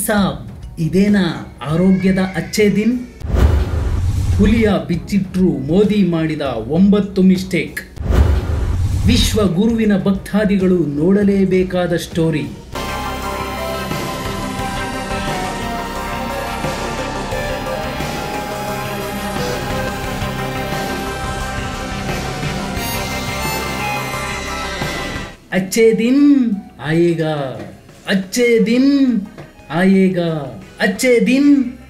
ಸಾಬ್ ಇದೇನಾ ಆರೋಗ್ಯದ ಅಚ್ಚೇ ದಿನ್ ಹುಲಿಯ ಬಿಚ್ಚಿಟ್ರು ಮೋದಿ ಮಾಡಿದ ಒಂಬತ್ತು ಮಿಸ್ಟೇಕ್ ವಿಶ್ವ ಗುರುವಿನ ಭಕ್ತಾದಿಗಳು ನೋಡಲೇಬೇಕಾದ ಸ್ಟೋರಿ अच्छे दिन आएगा अच्छे दिन ಆಯೇಗಾ ಅಚ್ಚೆ ದಿನ್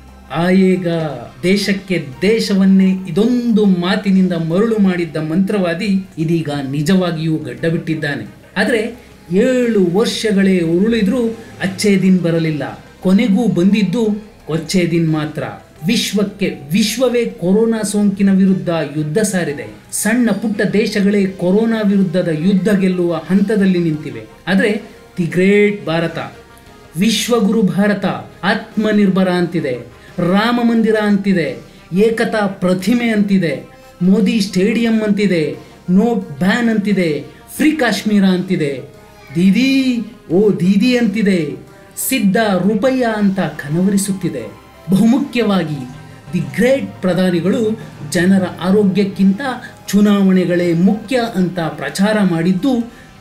ಆಯೇಗ ದೇಶಕ್ಕೆ ದೇಶವನ್ನೇ ಇದೊಂದು ಮಾತಿನಿಂದ ಮರುಳು ಮಾಡಿದ್ದ ಮಂತ್ರವಾದಿ ಇದೀಗ ನಿಜವಾಗಿಯೂ ಗಡ್ಡ ಬಿಟ್ಟಿದ್ದಾನೆ ಆದರೆ ಏಳು ವರ್ಷಗಳೇ ಉರುಳಿದ್ರೂ ಅಚ್ಚೇ ದಿನ್ ಬರಲಿಲ್ಲ ಕೊನೆಗೂ ಬಂದಿದ್ದು ಕೊಚ್ಚೆ ದಿನ್ ಮಾತ್ರ ವಿಶ್ವಕ್ಕೆ ವಿಶ್ವವೇ ಕೊರೋನಾ ಸೋಂಕಿನ ವಿರುದ್ಧ ಯುದ್ಧ ಸಾರಿದೆ ಸಣ್ಣ ಪುಟ್ಟ ದೇಶಗಳೇ ಕೊರೋನಾ ವಿರುದ್ಧದ ಯುದ್ಧ ಗೆಲ್ಲುವ ಹಂತದಲ್ಲಿ ನಿಂತಿವೆ ಆದರೆ ದಿ ಗ್ರೇಟ್ ಭಾರತ ವಿಶ್ವಗುರು ಭಾರತ ಆತ್ಮನಿರ್ಭರ ಅಂತಿದೆ ರಾಮ ಮಂದಿರ ಅಂತಿದೆ ಏಕತಾ ಪ್ರತಿಮೆ ಅಂತಿದೆ ಮೋದಿ ಸ್ಟೇಡಿಯಂ ಅಂತಿದೆ ನೋಟ್ ಬ್ಯಾನ್ ಅಂತಿದೆ ಫ್ರೀ ಕಾಶ್ಮೀರ ಅಂತಿದೆ ದೀದಿ ಓ ದೀದಿ ಅಂತಿದೆ ಸಿದ್ಧ ರೂಪಯ್ಯ ಅಂತ ಕನವರಿಸುತ್ತಿದೆ ಬಹುಮುಖ್ಯವಾಗಿ ದಿ ಗ್ರೇಟ್ ಪ್ರಧಾನಿಗಳು ಜನರ ಆರೋಗ್ಯಕ್ಕಿಂತ ಚುನಾವಣೆಗಳೇ ಮುಖ್ಯ ಅಂತ ಪ್ರಚಾರ ಮಾಡಿದ್ದು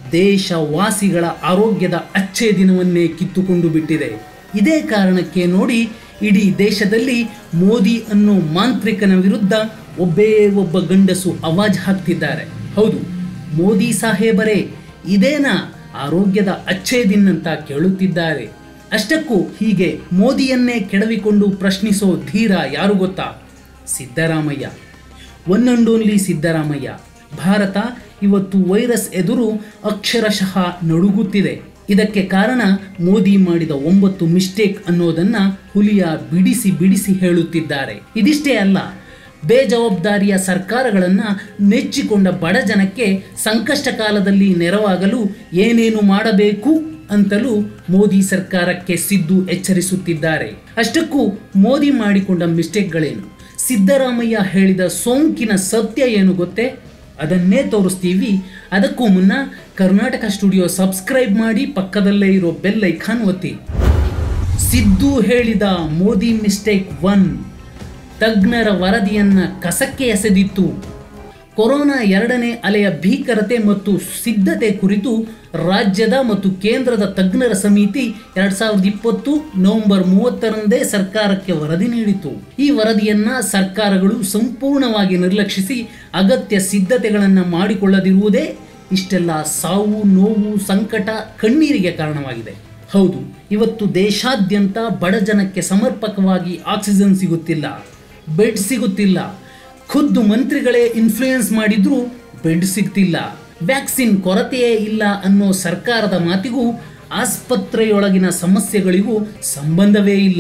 ದೇಶವಾಸಿಗಳ ಆರೋಗ್ಯದ ಅಚ್ಚೇ ದಿನವನ್ನೇ ಕಿತ್ತುಕೊಂಡು ಬಿಟ್ಟಿದೆ ಇದೇ ಕಾರಣಕ್ಕೆ ನೋಡಿ ಇಡೀ ದೇಶದಲ್ಲಿ ಮೋದಿ ಅನ್ನೋ ಮಾಂತ್ರಿಕನ ವಿರುದ್ಧ ಒಬ್ಬೇ ಒಬ್ಬ ಗಂಡಸು ಅವಾಜ್ ಹಾಕ್ತಿದ್ದಾರೆ ಹೌದು ಮೋದಿ ಸಾಹೇಬರೇ ಇದೇನಾ ಆರೋಗ್ಯದ ಅಚ್ಚೇ ದಿನ್ ಅಂತ ಕೇಳುತ್ತಿದ್ದಾರೆ ಅಷ್ಟಕ್ಕೂ ಹೀಗೆ ಮೋದಿಯನ್ನೇ ಕೆಡವಿಕೊಂಡು ಪ್ರಶ್ನಿಸೋ ಧೀರ ಯಾರು ಗೊತ್ತಾ Siddaramaiah one and only Siddaramaiah Bharat ಇವತ್ತು ವೈರಸ್ ಎದುರು ಅಕ್ಷರಶಃ ನಡುಗುತ್ತಿದೆ ಇದಕ್ಕೆ ಕಾರಣ ಮೋದಿ ಮಾಡಿದ ಒಂಬತ್ತು ಮಿಸ್ಟೇಕ್ ಅನ್ನೋದನ್ನ ಹುಲಿಯ ಬಿಡಿಸಿ ಬಿಡಿಸಿ ಹೇಳುತ್ತಿದ್ದಾರೆ ಇದಿಷ್ಟೇ ಅಲ್ಲ ಬೇಜವಾಬ್ದಾರಿಯ ಸರ್ಕಾರಗಳನ್ನು ನೆಚ್ಚಿಕೊಂಡ ಬಡ ಜನಕ್ಕೆ ಸಂಕಷ್ಟ ಕಾಲದಲ್ಲಿ ನೆರವಾಗಲು ಏನೇನು ಮಾಡಬೇಕು ಅಂತಲೂ ಮೋದಿ ಸರ್ಕಾರಕ್ಕೆ ಸಿದ್ದು ಎಚ್ಚರಿಸುತ್ತಿದ್ದಾರೆ ಅಷ್ಟಕ್ಕೂ ಮೋದಿ ಮಾಡಿಕೊಂಡ ಮಿಸ್ಟೇಕ್ಗಳೇನು ಸಿದ್ದರಾಮಯ್ಯ ಹೇಳಿದ ಸೋಂಕಿನ ಸತ್ಯ ಏನು ಗೊತ್ತೇ ಅದನ್ನೇ ತೋರಿಸ್ತೀವಿ ಅದಕ್ಕೂ ಮುನ್ನ ಕರ್ನಾಟಕ ಸ್ಟುಡಿಯೋ ಸಬ್ಸ್ಕ್ರೈಬ್ ಮಾಡಿ ಪಕ್ಕದಲ್ಲೇ ಇರೋ ಬೆಲ್ ಐಕಾನ್ ಒತ್ತಿ ಸಿದ್ದು ಹೇಳಿದ ಮೋದಿ ಮಿಸ್ಟೇಕ್ ಒನ್ ತಜ್ಞರ ವರದಿಯನ್ನ ಕಸಕ್ಕೆ ಎಸೆದಿತ್ತು ಕೊರೋನಾ ಎರಡನೇ ಅಲೆಯ ಭೀಕರತೆ ಮತ್ತು ಸಿದ್ಧತೆ ಕುರಿತು ರಾಜ್ಯದ ಮತ್ತು ಕೇಂದ್ರದ ತಜ್ಞರ ಸಮಿತಿ ಎರಡ್ ಸಾವಿರದ ಇಪ್ಪತ್ತು ನವೆಂಬರ್ ಮೂವತ್ತರಂದೇ ಸರ್ಕಾರಕ್ಕೆ ವರದಿ ನೀಡಿತು ಈ ವರದಿಯನ್ನ ಸರ್ಕಾರಗಳು ಸಂಪೂರ್ಣವಾಗಿ ನಿರ್ಲಕ್ಷಿಸಿ ಅಗತ್ಯ ಸಿದ್ಧತೆಗಳನ್ನು ಮಾಡಿಕೊಳ್ಳದಿರುವುದೇ ಇಷ್ಟೆಲ್ಲ ಸಾವು ನೋವು ಸಂಕಟ ಕಣ್ಣೀರಿಗೆ ಕಾರಣವಾಗಿದೆ ಹೌದು ಇವತ್ತು ದೇಶಾದ್ಯಂತ ಬಡ ಜನಕ್ಕೆ ಸಮರ್ಪಕವಾಗಿ ಆಕ್ಸಿಜನ್ ಸಿಗುತ್ತಿಲ್ಲ ಬೆಡ್ ಸಿಗುತ್ತಿಲ್ಲ ಖುದ್ದು ಮಂತ್ರಿಗಳೇ ಇನ್ಫ್ಲೂಯೆನ್ಸ್ ಮಾಡಿದ್ರೂ ಬೆಡ್ ಸಿಗ್ತಿಲ್ಲ ವ್ಯಾಕ್ಸಿನ್ ಕೊರತೆಯೇ ಇಲ್ಲ ಅನ್ನೋ ಸರ್ಕಾರದ ಮಾತಿಗೂ ಆಸ್ಪತ್ರೆಯೊಳಗಿನ ಸಮಸ್ಯೆಗಳಿಗೂ ಸಂಬಂಧವೇ ಇಲ್ಲ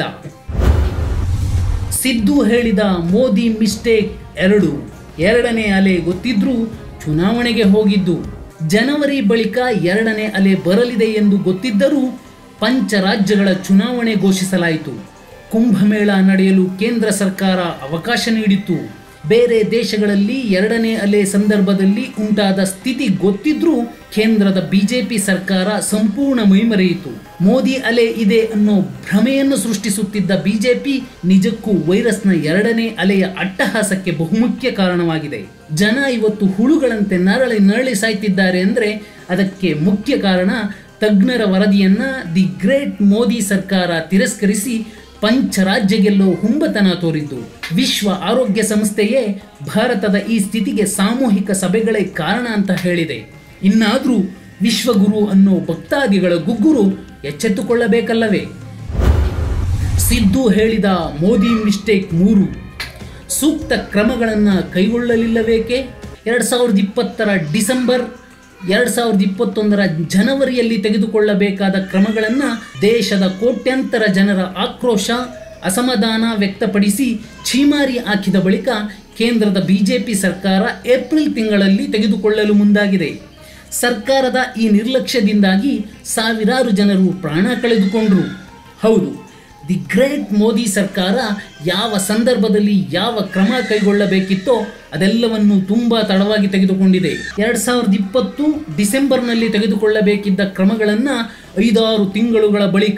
ಸಿದ್ದು ಹೇಳಿದ ಮೋದಿ ಮಿಸ್ಟೇಕ್ ಎರಡು ಎರಡನೇ ಅಲೆ ಗೊತ್ತಿದ್ರೂ ಚುನಾವಣೆಗೆ ಹೋಗಿದ್ದು ಜನವರಿ ಬಳಿಕ ಎರಡನೇ ಅಲೆ ಬರಲಿದೆ ಎಂದು ಗೊತ್ತಿದ್ದರೂ ಪಂಚ ರಾಜ್ಯಗಳ ಚುನಾವಣೆ ಘೋಷಿಸಲಾಯಿತು ಕುಂಭಮೇಳ ನಡೆಯಲು ಕೇಂದ್ರ ಸರ್ಕಾರ ಅವಕಾಶ ನೀಡಿತ್ತು ಬೇರೆ ದೇಶಗಳಲ್ಲಿ ಎರಡನೇ ಅಲೆ ಸಂದರ್ಭದಲ್ಲಿ ಉಂಟಾದ ಸ್ಥಿತಿ ಗೊತ್ತಿದ್ರೂ ಕೇಂದ್ರದ ಬಿಜೆಪಿ ಸರ್ಕಾರ ಸಂಪೂರ್ಣ ಮೈಮರೆಯಿತು ಮೋದಿ ಅಲೆ ಇದೆ ಅನ್ನೋ ಭ್ರಮೆಯನ್ನು ಸೃಷ್ಟಿಸುತ್ತಿದ್ದ ಬಿಜೆಪಿ ನಿಜಕ್ಕೂ ವೈರಸ್ನ ಎರಡನೇ ಅಲೆಯ ಅಟ್ಟಹಾಸಕ್ಕೆ ಬಹುಮುಖ್ಯ ಕಾರಣವಾಗಿದೆ ಜನ ಇವತ್ತು ಹುಳುಗಳಂತೆ ನರಳಿ ನರಳಿ ಸಾಯ್ತಿದ್ದಾರೆ ಅಂದರೆ ಅದಕ್ಕೆ ಮುಖ್ಯ ಕಾರಣ ತಜ್ಞರ ವರದಿಯನ್ನ ದಿ ಗ್ರೇಟ್ ಮೋದಿ ಸರ್ಕಾರ ತಿರಸ್ಕರಿಸಿ ಪಂಚರಾಜ್ಯ ಗೆಲ್ಲೋ ಹುಂಬತನ ತೋರಿದ್ದು ವಿಶ್ವ ಆರೋಗ್ಯ ಸಂಸ್ಥೆಯೇ ಭಾರತದ ಈ ಸ್ಥಿತಿಗೆ ಸಾಮೂಹಿಕ ಸಭೆಗಳೇ ಕಾರಣ ಅಂತ ಹೇಳಿದೆ ಇನ್ನಾದರೂ ವಿಶ್ವಗುರು ಅನ್ನೋ ಭಕ್ತಾದಿಗಳ ಗುಗ್ಗುರು ಎಚ್ಚೆತ್ತುಕೊಳ್ಳಬೇಕಲ್ಲವೇ ಸಿದ್ದು ಹೇಳಿದ ಮೋದಿ ಮಿಸ್ಟೇಕ್ ಮೂರು ಸೂಕ್ತ ಕ್ರಮಗಳನ್ನು ಕೈಗೊಳ್ಳಲಿಲ್ಲಬೇಕೆ ಎರಡು ಸಾವಿರದ ಇಪ್ಪತ್ತರ ಡಿಸೆಂಬರ್ ಎರಡು ಸಾವಿರದ ಇಪ್ಪತ್ತೊಂದರ ಜನವರಿಯಲ್ಲಿ ತೆಗೆದುಕೊಳ್ಳಬೇಕಾದ ಕ್ರಮಗಳನ್ನು ದೇಶದ ಕೋಟ್ಯಂತರ ಜನರ ಆಕ್ರೋಶ ಅಸಮಾಧಾನ ವ್ಯಕ್ತಪಡಿಸಿ ಛೀಮಾರಿ ಹಾಕಿದ ಬಳಿಕ ಕೇಂದ್ರದ ಬಿಜೆಪಿ ಸರ್ಕಾರ ಏಪ್ರಿಲ್ ತಿಂಗಳಲ್ಲಿ ತೆಗೆದುಕೊಳ್ಳಲು ಮುಂದಾಗಿದೆ ಸರ್ಕಾರದ ಈ ನಿರ್ಲಕ್ಷ್ಯದಿಂದಾಗಿ ಸಾವಿರಾರು ಜನರು ಪ್ರಾಣ ಕಳೆದುಕೊಂಡರು ಹೌದು ದಿ ಗ್ರೇಟ್ ಮೋದಿ ಸರ್ಕಾರ ಯಾವ ಸಂದರ್ಭದಲ್ಲಿ ಯಾವ ಕ್ರಮ ಕೈಗೊಳ್ಳಬೇಕಿತ್ತೋ ಅದೆಲ್ಲವನ್ನು ತುಂಬಾ ತಡವಾಗಿ ತೆಗೆದುಕೊಂಡಿದೆ ಎರಡ್ ಸಾವಿರದ ಇಪ್ಪತ್ತು ಡಿಸೆಂಬರ್ನಲ್ಲಿ ತೆಗೆದುಕೊಳ್ಳಬೇಕಿದ್ದ ಕ್ರಮಗಳನ್ನು ಐದಾರು ತಿಂಗಳುಗಳ ಬಳಿಕ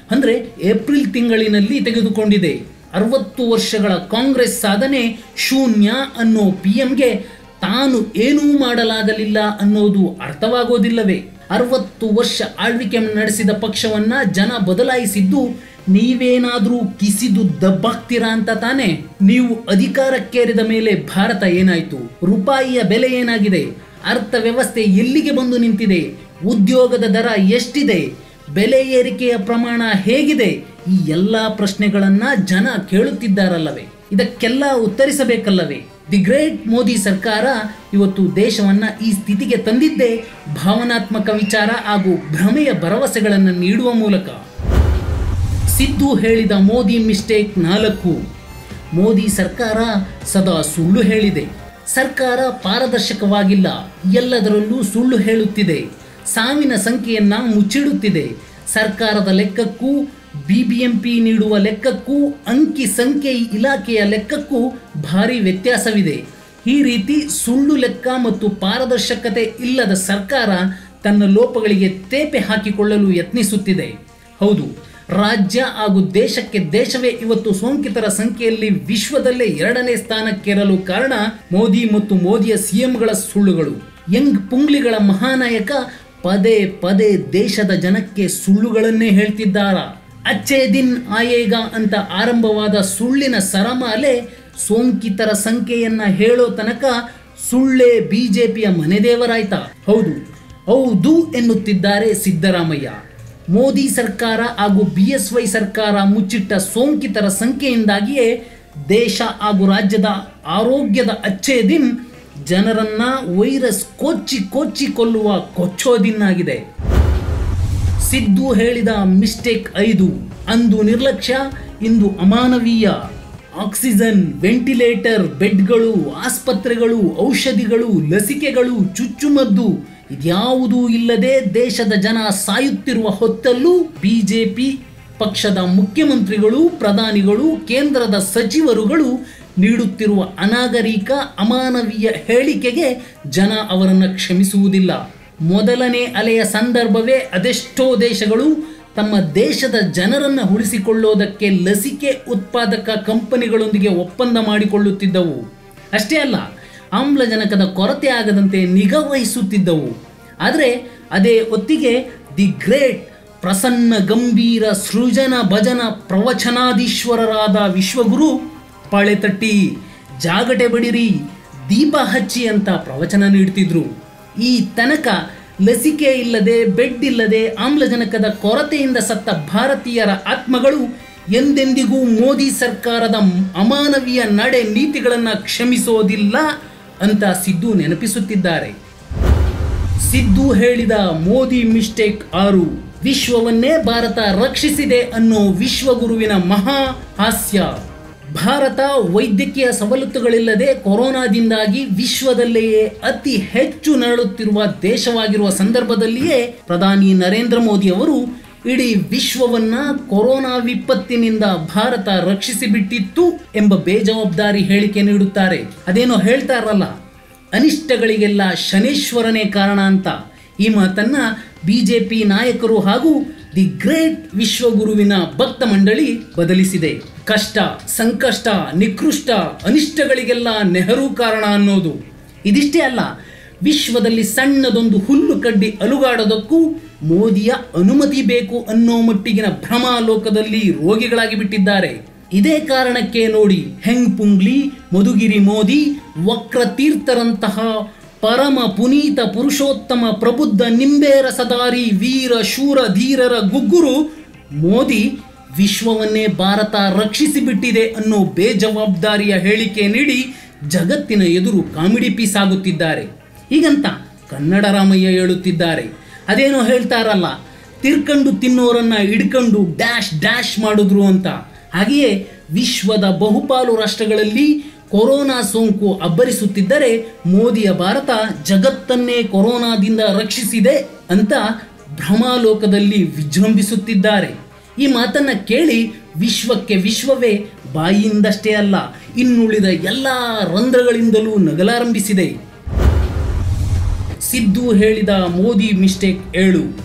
ಅಂದರೆ ಏಪ್ರಿಲ್ ತಿಂಗಳಿನಲ್ಲಿ ತೆಗೆದುಕೊಂಡಿದೆ ಅರವತ್ತು ವರ್ಷಗಳ ಕಾಂಗ್ರೆಸ್ ಸಾಧನೆ ಶೂನ್ಯ ಅನ್ನೋ ಪಿ ಎಂಗೆ ತಾನು ಏನೂ ಮಾಡಲಾಗಲಿಲ್ಲ ಅನ್ನೋದು ಅರ್ಥವಾಗೋದಿಲ್ಲವೇ ಅರವತ್ತು ವರ್ಷ ಆಳ್ವಿಕೆ ನಡೆಸಿದ ಪಕ್ಷವನ್ನ ಜನ ಬದಲಾಯಿಸಿದ್ದು ನೀವೇನಾದ್ರೂ ಕಿಸಿದು ದಬ್ಬಾಗ್ತೀರಾ ಅಂತ ತಾನೆ ನೀವು ಅಧಿಕಾರಕ್ಕೇರಿದ ಮೇಲೆ ಭಾರತ ಏನಾಯ್ತು ರೂಪಾಯಿಯ ಬೆಲೆ ಏನಾಗಿದೆ ಅರ್ಥವ್ಯವಸ್ಥೆ ಎಲ್ಲಿಗೆ ಬಂದು ನಿಂತಿದೆ ಉದ್ಯೋಗದ ದರ ಎಷ್ಟಿದೆ ಬೆಲೆ ಏರಿಕೆಯ ಪ್ರಮಾಣ ಹೇಗಿದೆ ಈ ಎಲ್ಲ ಪ್ರಶ್ನೆಗಳನ್ನ ಜನ ಕೇಳುತ್ತಿದ್ದಾರಲ್ಲವೇ ಇದಕ್ಕೆಲ್ಲ ಉತ್ತರಿಸಬೇಕಲ್ಲವೇ ದಿ ಗ್ರೇಟ್ ಮೋದಿ ಸರ್ಕಾರ ಇವತ್ತು ದೇಶವನ್ನ ಈ ಸ್ಥಿತಿಗೆ ತಂದಿದ್ದೇ ಭಾವನಾತ್ಮಕ ವಿಚಾರ ಹಾಗೂ ಭ್ರಮೆಯ ಭರವಸೆಗಳನ್ನು ನೀಡುವ ಮೂಲಕ ಸಿದ್ದು ಹೇಳಿದ ಮೋದಿ ಮಿಸ್ಟೇಕ್ ನಾಲ್ಕು ಮೋದಿ ಸರ್ಕಾರ ಸದಾ ಸುಳ್ಳು ಹೇಳಿದೆ ಸರ್ಕಾರ ಪಾರದರ್ಶಕವಾಗಿಲ್ಲ ಎಲ್ಲದರಲ್ಲೂ ಸುಳ್ಳು ಹೇಳುತ್ತಿದೆ ಸಾವಿನ ಸಂಖ್ಯೆಯನ್ನ ಮುಚ್ಚಿಡುತ್ತಿದೆ ಸರ್ಕಾರದ ಲೆಕ್ಕಕ್ಕೂ ಬಿಬಿಎಂಪಿ ನೀಡುವ ಲೆಕ್ಕಕ್ಕೂ ಅಂಕಿ ಸಂಖ್ಯೆ ಇಲಾಖೆಯ ಲೆಕ್ಕಕ್ಕೂ ಭಾರಿ ವ್ಯತ್ಯಾಸವಿದೆ ಈ ರೀತಿ ಸುಳ್ಳು ಲೆಕ್ಕ ಮತ್ತು ಪಾರದರ್ಶಕತೆ ಇಲ್ಲದ ಸರ್ಕಾರ ತನ್ನ ಲೋಪಗಳಿಗೆ ತೇಪೆ ಹಾಕಿಕೊಳ್ಳಲು ಯತ್ನಿಸುತ್ತಿದೆ ಹೌದು ರಾಜ್ಯ ಹಾಗೂ ದೇಶಕ್ಕೆ ದೇಶವೇ ಇವತ್ತು ಸೋಂಕಿತರ ಸಂಖ್ಯೆಯಲ್ಲಿ ವಿಶ್ವದಲ್ಲೇ ಎರಡನೇ ಸ್ಥಾನಕ್ಕೇರಲು ಕಾರಣ ಮೋದಿ ಮತ್ತು ಮೋದಿಯ ಸಿಎಂಗಳ ಸುಳ್ಳುಗಳು ಯಂಗ್ ಪುಂಗ್ಲಿಗಳ ಮಹಾನಾಯಕ ಪದೇ ಪದೇ ದೇಶದ ಜನಕ್ಕೆ ಸುಳ್ಳುಗಳನ್ನೇ ಹೇಳ್ತಿದ್ದಾರ ಅಚ್ಚೇ ದಿನ್ ಆಯೇಗ ಅಂತ ಆರಂಭವಾದ ಸುಳ್ಳಿನ ಸರಮಾಲೆ ಸೋಂಕಿತರ ಸಂಖ್ಯೆಯನ್ನ ಹೇಳೋ ತನಕ ಸುಳ್ಳೇ ಬಿಜೆಪಿಯ ಮನೆದೇವರಾಯ್ತಾ ಹೌದು ಹೌದು ಎನ್ನುತ್ತಿದ್ದಾರೆ ಸಿದ್ದರಾಮಯ್ಯ ಮೋದಿ ಸರ್ಕಾರ ಹಾಗೂ ಬಿ ಎಸ್ ವೈ ಸರ್ಕಾರ ಮುಚ್ಚಿಟ್ಟ ಸೋಂಕಿತರ ಸಂಖ್ಯೆಯಿಂದಾಗಿಯೇ ದೇಶ ಹಾಗೂ ರಾಜ್ಯದ ಆರೋಗ್ಯದ ಅಚ್ಚೇ ದಿನ್ ಜನರನ್ನ ವೈರಸ್ ಕೊಚ್ಚಿ ಕೊಚ್ಚಿ ಕೊಲ್ಲುವ ಕೊಚ್ಚೋದಿನ್ನಾಗಿದೆ ಸಿದ್ದು ಹೇಳಿದ ಮಿಸ್ಟೇಕ್ ಐದು ಅಂದು ನಿರ್ಲಕ್ಷ್ಯ ಇಂದು ಅಮಾನವೀಯ ಆಕ್ಸಿಜನ್ ವೆಂಟಿಲೇಟರ್ ಬೆಡ್ಗಳು ಆಸ್ಪತ್ರೆಗಳು ಔಷಧಿಗಳು ಲಸಿಕೆಗಳು ಚುಚ್ಚುಮದ್ದು ಇದ್ಯಾವುದೂ ಇಲ್ಲದೆ ದೇಶದ ಜನ ಸಾಯುತ್ತಿರುವ ಹೊತ್ತಲ್ಲೂ ಬಿಜೆಪಿ ಪಕ್ಷದ ಮುಖ್ಯಮಂತ್ರಿಗಳು ಪ್ರಧಾನಿಗಳು ಕೇಂದ್ರದ ಸಚಿವರುಗಳು ನೀಡುತ್ತಿರುವ ಅನಾಗರಿಕ ಅಮಾನವೀಯ ಹೇಳಿಕೆಗೆ ಜನ ಅವರನ್ನು ಕ್ಷಮಿಸುವುದಿಲ್ಲ ಮೊದಲನೇ ಅಲೆಯ ಸಂದರ್ಭವೇ ಅದೆಷ್ಟೋ ದೇಶಗಳು ತಮ್ಮ ದೇಶದ ಜನರನ್ನು ಉಳಿಸಿಕೊಳ್ಳೋದಕ್ಕೆ ಲಸಿಕೆ ಉತ್ಪಾದಕ ಕಂಪನಿಗಳೊಂದಿಗೆ ಒಪ್ಪಂದ ಮಾಡಿಕೊಳ್ಳುತ್ತಿದ್ದವು ಅಷ್ಟೇ ಅಲ್ಲ ಆಮ್ಲಜನಕದ ಕೊರತೆ ಆಗದಂತೆ ನಿಗಾ ವಹಿಸುತ್ತಿದ್ದವು ಆದರೆ ಅದೇ ಹೊತ್ತಿಗೆ ದಿ ಗ್ರೇಟ್ ಪ್ರಸನ್ನ ಗಂಭೀರ ಸೃಜನ ಭಜನ ಪ್ರವಚನಾಧೀಶ್ವರರಾದ ವಿಶ್ವಗುರು ಪಾಳೆ ತಟ್ಟಿ ಜಾಗಟೆ ಬಡಿರಿ ದೀಪ ಹಚ್ಚಿ ಅಂತ ಪ್ರವಚನ ನೀಡ್ತಿದ್ರು ಈ ತನಕ ಲಸಿಕೆ ಇಲ್ಲದೆ ಬೆಡ್ ಇಲ್ಲದೆ ಆಮ್ಲಜನಕದ ಕೊರತೆಯಿಂದ ಸತ್ತ ಭಾರತೀಯರ ಆತ್ಮಗಳು ಎಂದೆಂದಿಗೂ ಮೋದಿ ಸರ್ಕಾರದ ಅಮಾನವೀಯ ನಡೆ ನೀತಿಗಳನ್ನು ಕ್ಷಮಿಸೋದಿಲ್ಲ ಅಂತ ಸಿದ್ದು ನೆನಪಿಸುತ್ತಿದ್ದಾರೆ ಸಿದ್ದು ಹೇಳಿದ ಮೋದಿ ಮಿಸ್ಟೇಕ್ ಆರು ವಿಶ್ವವನ್ನೇ ಭಾರತ ರಕ್ಷಿಸಿದೆ ಅನ್ನೋ ವಿಶ್ವಗುರುವಿನ ಮಹಾ ಹಾಸ್ಯ ಭಾರತ ವೈದ್ಯಕೀಯ ಸವಲತ್ತುಗಳಿಲ್ಲದೆ ಕೊರೋನಾದಿಂದಾಗಿ ವಿಶ್ವದಲ್ಲೆಯೇ ಅತಿ ಹೆಚ್ಚು ನರಳುತ್ತಿರುವ ದೇಶವಾಗಿರುವ ಸಂದರ್ಭದಲ್ಲಿಯೇ ಪ್ರಧಾನಿ ನರೇಂದ್ರ ಮೋದಿ ಅವರು ಇಡೀ ವಿಶ್ವವನ್ನ ಕೊರೋನಾ ವಿಪತ್ತಿನಿಂದ ಭಾರತ ರಕ್ಷಿಸಿಬಿಟ್ಟಿತ್ತು ಎಂಬ ಬೇಜವಾಬ್ದಾರಿ ಹೇಳಿಕೆ ನೀಡುತ್ತಾರೆ ಅದೇನೋ ಹೇಳ್ತಾರಲ್ಲ ಅನಿಷ್ಟಗಳಿಗೆಲ್ಲ ಶನೇಶ್ವರನೇ ಕಾರಣ ಅಂತ ಈ ಮಾತನ್ನ ಬಿಜೆಪಿ ನಾಯಕರು ಹಾಗೂ ದಿ ಗ್ರೇಟ್ ವಿಶ್ವಗುರುವಿನ ಭಕ್ತ ಮಂಡಳಿ ಬದಲಿಸಿದೆ ಕಷ್ಟ ಸಂಕಷ್ಟ ನಿಕೃಷ್ಟ ಅನಿಷ್ಟಗಳಿಗೆಲ್ಲ ನೆಹರು ಕಾರಣ ಅನ್ನೋದು ಇದಿಷ್ಟೇ ಅಲ್ಲ ವಿಶ್ವದಲ್ಲಿ ಸಣ್ಣದೊಂದು ಹುಲ್ಲು ಕಡ್ಡಿ ಅಲುಗಾಡೋದಕ್ಕೂ ಮೋದಿಯ ಅನುಮತಿ ಬೇಕು ಅನ್ನೋ ಮಟ್ಟಿಗಿನ ಭ್ರಮಾಲೋಕದಲ್ಲಿ ರೋಗಿಗಳಾಗಿ ಬಿಟ್ಟಿದ್ದಾರೆ ಇದೇ ಕಾರಣಕ್ಕೆ ನೋಡಿ ಹೆಂಗ್ ಪುಂಗ್ಲಿ ಮಧುಗಿರಿ ಮೋದಿ ವಕ್ರತೀರ್ಥರಂತಹ ಪರಮ ಪುನೀತ ಪುರುಷೋತ್ತಮ ಪ್ರಬುದ್ಧ ನಿಂಬೆ ರಸದಾರಿ ವೀರ ಶೂರ ಧೀರರ ಗುಗ್ಗುರು ಮೋದಿ ವಿಶ್ವವನ್ನೇ ಭಾರತ ರಕ್ಷಿಸಿಬಿಟ್ಟಿದೆ ಅನ್ನೋ ಬೇಜವಾಬ್ದಾರಿಯ ಹೇಳಿಕೆ ನೀಡಿ ಜಗತ್ತಿನ ಎದುರು ಕಾಮಿಡಿ ಪೀಸ್ ಆಗುತ್ತಿದ್ದಾರೆ ಹೀಗಂತ ಕನ್ನಡ ರಾಮಯ್ಯ ಹೇಳುತ್ತಿದ್ದಾರೆ ಅದೇನೋ ಹೇಳ್ತಾರಲ್ಲ ತಿರ್ಕಂಡು ತಿನ್ನೋರನ್ನ ಹಿಡ್ಕೊಂಡು ಡ್ಯಾಶ್ ಡ್ಯಾಶ್ ಮಾಡಿದ್ರು ಅಂತ ಹಾಗೆಯೇ ವಿಶ್ವದ ಬಹುಪಾಲು ರಾಷ್ಟ್ರಗಳಲ್ಲಿ ಕೊರೋನಾ ಸೋಂಕು ಅಬ್ಬರಿಸುತ್ತಿದ್ದರೆ ಮೋದಿಯ ಭಾರತ ಜಗತ್ತನ್ನೇ ಕೊರೋನಾದಿಂದ ರಕ್ಷಿಸಿದೆ ಅಂತ ಭ್ರಮಾಲೋಕದಲ್ಲಿ ವಿಜೃಂಭಿಸುತ್ತಿದ್ದಾರೆ ಈ ಮಾತನ್ನ ಕೇಳಿ ವಿಶ್ವಕ್ಕೆ ವಿಶ್ವವೇ ಬಾಯಿಯಿಂದಷ್ಟೇ ಅಲ್ಲ ಇನ್ನುಳಿದ ಎಲ್ಲ ರಂಧ್ರಗಳಿಂದಲೂ ನಗಲಾರಂಭಿಸಿದೆ ಸಿದ್ದು ಹೇಳಿದ ಮೋದಿ ಮಿಸ್ಟೇಕ್ ಏಳು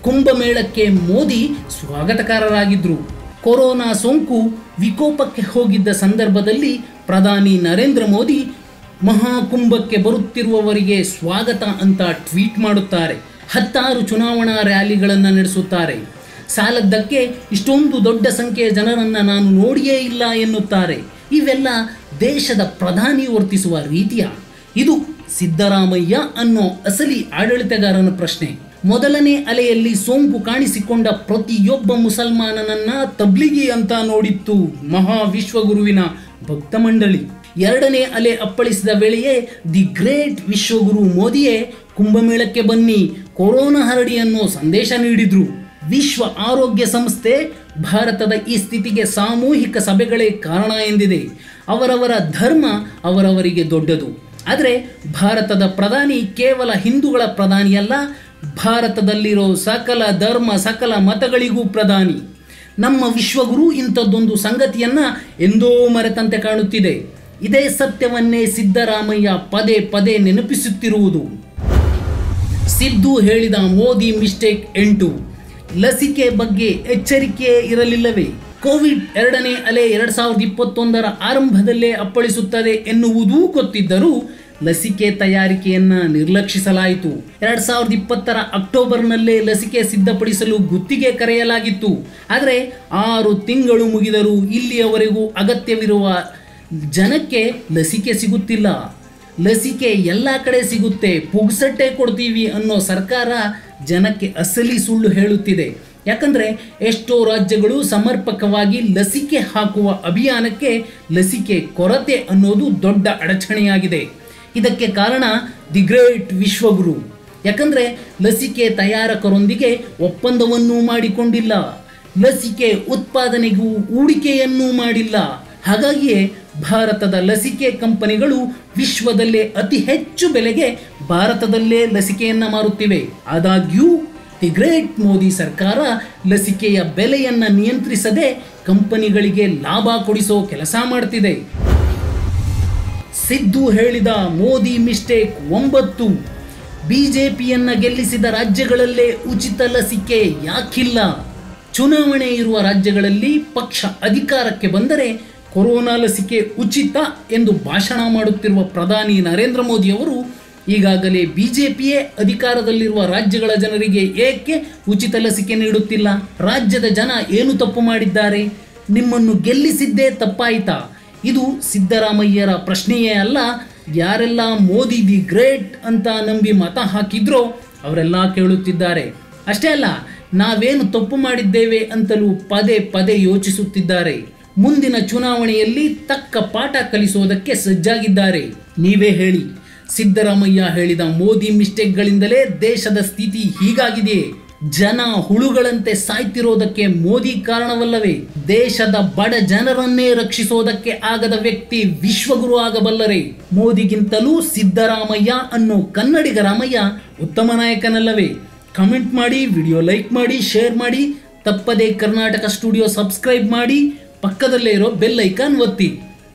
ಕುಂಭಮೇಳಕ್ಕೆ ಮೋದಿ ಸ್ವಾಗತಕಾರರಾಗಿದ್ರು ಕೊರೋನಾ ಸೋಂಕು ವಿಕೋಪಕ್ಕೆ ಹೋಗಿದ್ದ ಸಂದರ್ಭದಲ್ಲಿ ಪ್ರಧಾನಿ ನರೇಂದ್ರ ಮೋದಿ ಮಹಾಕುಂಭಕ್ಕೆ ಬರುತ್ತಿರುವವರಿಗೆ ಸ್ವಾಗತ ಅಂತ ಟ್ವೀಟ್ ಮಾಡುತ್ತಾರೆ ಹತ್ತಾರು ಚುನಾವಣಾ ರ್ಯಾಲಿಗಳನ್ನು ನಡೆಸುತ್ತಾರೆ ಸಾಲದ್ದಕ್ಕೆ ಇಷ್ಟೊಂದು ದೊಡ್ಡ ಸಂಖ್ಯೆಯ ಜನರನ್ನು ನಾನು ನೋಡಿಯೇ ಇಲ್ಲ ಎನ್ನುತ್ತಾರೆ ಇವೆಲ್ಲ ದೇಶದ ಪ್ರಧಾನಿ ವರ್ತಿಸುವ ರೀತಿಯ ಇದು ಸಿದ್ದರಾಮಯ್ಯ ಅನ್ನೋ ಅಸಲಿ ಆಡಳಿತಗಾರನ ಪ್ರಶ್ನೆ ಮೊದಲನೇ ಅಲೆಯಲ್ಲಿ ಸೋಂಕು ಕಾಣಿಸಿಕೊಂಡ ಪ್ರತಿಯೊಬ್ಬ ಮುಸಲ್ಮಾನನನ್ನ ತಬ್ಲಿಗಿ ಅಂತ ನೋಡಿತ್ತು ಮಹಾ ವಿಶ್ವಗುರುವಿನ ಭಕ್ತ ಮಂಡಳಿ ಎರಡನೇ ಅಲೆ ಅಪ್ಪಳಿಸಿದ ವೇಳೆಯೇ ದಿ ಗ್ರೇಟ್ ವಿಶ್ವಗುರು ಮೋದಿಯೇ ಕುಂಭಮೇಳಕ್ಕೆ ಬನ್ನಿ ಕೊರೋನಾ ಹರಡಿ ಅನ್ನೋ ಸಂದೇಶ ನೀಡಿದ್ರು ವಿಶ್ವ ಆರೋಗ್ಯ ಸಂಸ್ಥೆ ಭಾರತದ ಈ ಸ್ಥಿತಿಗೆ ಸಾಮೂಹಿಕ ಸಭೆಗಳೇ ಕಾರಣ ಎಂದಿದೆ ಅವರವರ ಧರ್ಮ ಅವರವರಿಗೆ ದೊಡ್ಡದು ಆದರೆ ಭಾರತದ ಪ್ರಧಾನಿ ಕೇವಲ ಹಿಂದೂಗಳ ಪ್ರಧಾನಿಯಲ್ಲ ಭಾರತದಲ್ಲಿರೋ ಸಕಲ ಧರ್ಮ ಸಕಲ ಮತಗಳಿಗೂ ಪ್ರಧಾನಿ ನಮ್ಮ ವಿಶ್ವಗುರು ಇಂಥದ್ದೊಂದು ಸಂಗತಿಯನ್ನ ಎಂದೋ ಮರೆತಂತೆ ಕಾಣುತ್ತಿದೆ ಇದೇ ಸತ್ಯವನ್ನೇ ಸಿದ್ದರಾಮಯ್ಯ ಪದೇ ಪದೇ ನೆನಪಿಸುತ್ತಿರುವುದು ಸಿದ್ದು ಹೇಳಿದ ಮೋದಿ ಮಿಸ್ಟೇಕ್ ಎಂಟು ಲಸಿಕೆ ಬಗ್ಗೆ ಎಚ್ಚರಿಕೆ ಇರಲಿಲ್ಲವೇ ಕೋವಿಡ್ ಎರಡನೇ ಅಲೆ ಎರಡ್ ಸಾವಿರದ ಇಪ್ಪತ್ತೊಂದರ ಆರಂಭದಲ್ಲೇ ಅಪ್ಪಳಿಸುತ್ತದೆ ಎನ್ನುವುದೂ ಗೊತ್ತಿದ್ದರೂ ಲಸಿಕೆ ತಯಾರಿಕೆಯನ್ನ ನಿರ್ಲಕ್ಷಿಸಲಾಯಿತು ಎರಡ್ ಸಾವಿರದ ಇಪ್ಪತ್ತರ ಅಕ್ಟೋಬರ್ನಲ್ಲೇ ಲಸಿಕೆ ಸಿದ್ಧಪಡಿಸಲು ಗುತ್ತಿಗೆ ಕರೆಯಲಾಗಿತ್ತು ಆದರೆ ಆರು ತಿಂಗಳು ಮುಗಿದರೂ ಇಲ್ಲಿಯವರೆಗೂ ಅಗತ್ಯವಿರುವ ಜನಕ್ಕೆ ಲಸಿಕೆ ಸಿಗುತ್ತಿಲ್ಲ ಲಸಿಕೆ ಎಲ್ಲ ಕಡೆ ಸಿಗುತ್ತೆ ಪುಗ್ಸಟ್ಟೆ ಕೊಡ್ತೀವಿ ಅನ್ನೋ ಸರ್ಕಾರ ಜನಕ್ಕೆ ಅಸಲಿ ಸುಳ್ಳು ಹೇಳುತ್ತಿದೆ ಯಾಕಂದ್ರೆ ಎಷ್ಟೋ ರಾಜ್ಯಗಳು ಸಮರ್ಪಕವಾಗಿ ಲಸಿಕೆ ಹಾಕುವ ಅಭಿಯಾನಕ್ಕೆ ಲಸಿಕೆ ಕೊರತೆ ಅನ್ನೋದು ದೊಡ್ಡ ಅಡಚಣೆಯಾಗಿದೆ ಇದಕ್ಕೆ ಕಾರಣ ದಿ ಗ್ರೇಟ್ ವಿಶ್ವಗುರು ಯಾಕಂದ್ರೆ ಲಸಿಕೆ ತಯಾರಕರೊಂದಿಗೆ ಒಪ್ಪಂದವನ್ನೂ ಮಾಡಿಕೊಂಡಿಲ್ಲ ಲಸಿಕೆ ಉತ್ಪಾದನೆಗೂ ಹೂಡಿಕೆಯನ್ನೂ ಮಾಡಿಲ್ಲ ಹಾಗಾಗಿಯೇ ಭಾರತದ ಲಸಿಕೆ ಕಂಪನಿಗಳು ವಿಶ್ವದಲ್ಲೇ ಅತಿ ಹೆಚ್ಚು ಬೆಲೆಗೆ ಭಾರತದಲ್ಲೇ ಲಸಿಕೆಯನ್ನ ಮಾರುತ್ತಿವೆ ಆದಾಗ್ಯೂ ದಿ ಗ್ರೇಟ್ ಮೋದಿ ಸರ್ಕಾರ ಲಸಿಕೆಯ ಬೆಲೆಯನ್ನ ನಿಯಂತ್ರಿಸದೆ ಕಂಪನಿಗಳಿಗೆ ಲಾಭ ಕೊಡಿಸೋ ಕೆಲಸ ಮಾಡ್ತಿದೆ ಸಿದ್ದು ಹೇಳಿದ ಮೋದಿ ಮಿಸ್ಟೇಕ್ ಒಂಬತ್ತು ಬಿಜೆಪಿಯನ್ನ ಗೆಲ್ಲಿಸಿದ ರಾಜ್ಯಗಳಲ್ಲೇ ಉಚಿತ ಲಸಿಕೆ ಯಾಕಿಲ್ಲ ಚುನಾವಣೆ ಇರುವ ರಾಜ್ಯಗಳಲ್ಲಿ ಪಕ್ಷ ಅಧಿಕಾರಕ್ಕೆ ಬಂದರೆ ಕೊರೋನಾ ಲಸಿಕೆ ಉಚಿತ ಎಂದು ಭಾಷಣ ಮಾಡುತ್ತಿರುವ ಪ್ರಧಾನಿ ನರೇಂದ್ರ ಮೋದಿ ಅವರು ಈಗಾಗಲೇ ಬಿಜೆಪಿಯೇ ಅಧಿಕಾರದಲ್ಲಿರುವ ರಾಜ್ಯಗಳ ಜನರಿಗೆ ಏಕೆ ಉಚಿತ ಲಸಿಕೆ ನೀಡುತ್ತಿಲ್ಲ ರಾಜ್ಯದ ಜನ ಏನು ತಪ್ಪು ಮಾಡಿದ್ದಾರೆ ನಿಮ್ಮನ್ನು ಗೆಲ್ಲಿಸಿದ್ದೇ ತಪ್ಪಾಯಿತಾ ಇದು ಸಿದ್ದರಾಮಯ್ಯರ ಪ್ರಶ್ನೆಯೇ ಅಲ್ಲ ಯಾರೆಲ್ಲ ಮೋದಿ ದಿ ಗ್ರೇಟ್ ಅಂತ ನಂಬಿ ಮತ ಹಾಕಿದ್ರೋ ಅವರೆಲ್ಲ ಕೇಳುತ್ತಿದ್ದಾರೆ ಅಷ್ಟೇ ಅಲ್ಲ ನಾವೇನು ತಪ್ಪು ಮಾಡಿದ್ದೇವೆ ಅಂತಲೂ ಪದೇ ಪದೇ ಯೋಚಿಸುತ್ತಿದ್ದಾರೆ ಮುಂದಿನ ಚುನಾವಣೆಯಲ್ಲಿ ತಕ್ಕ ಪಾಠ ಕಲಿಸೋದಕ್ಕೆ ಸಜ್ಜಾಗಿದ್ದಾರೆ ನೀವೇ ಹೇಳಿ ಸಿದ್ದರಾಮಯ್ಯ ಹೇಳಿದ ಮೋದಿ ಮಿಸ್ಟೇಕ್ಗಳಿಂದಲೇ ದೇಶದ ಸ್ಥಿತಿ ಹೀಗಾಗಿದೆಯೇ ಜನ ಹುಳುಗಳಂತೆ ಸಾಯ್ತಿರೋದಕ್ಕೆ ಮೋದಿ ಕಾರಣವಲ್ಲವೇ ದೇಶದ ಬಡ ಜನರನ್ನೇ ರಕ್ಷಿಸೋದಕ್ಕೆ ಆಗದ ವ್ಯಕ್ತಿ ವಿಶ್ವಗುರು ಆಗಬಲ್ಲರೆ ಮೋದಿಗಿಂತಲೂ ಸಿದ್ದರಾಮಯ್ಯ ಅನ್ನೋ ಕನ್ನಡಿಗ ರಾಮಯ್ಯ ಉತ್ತಮ ನಾಯಕನಲ್ಲವೇ ಕಮೆಂಟ್ ಮಾಡಿ ವಿಡಿಯೋ ಲೈಕ್ ಮಾಡಿ ಶೇರ್ ಮಾಡಿ ತಪ್ಪದೇ ಕರ್ನಾಟಕ ಸ್ಟುಡಿಯೋ ಸಬ್ಸ್ಕ್ರೈಬ್ ಮಾಡಿ ಪಕ್ಕದಲ್ಲೇ ಇರೋ ಬೆಲ್ ಐಕಾನ್ ಒತ್ತಿ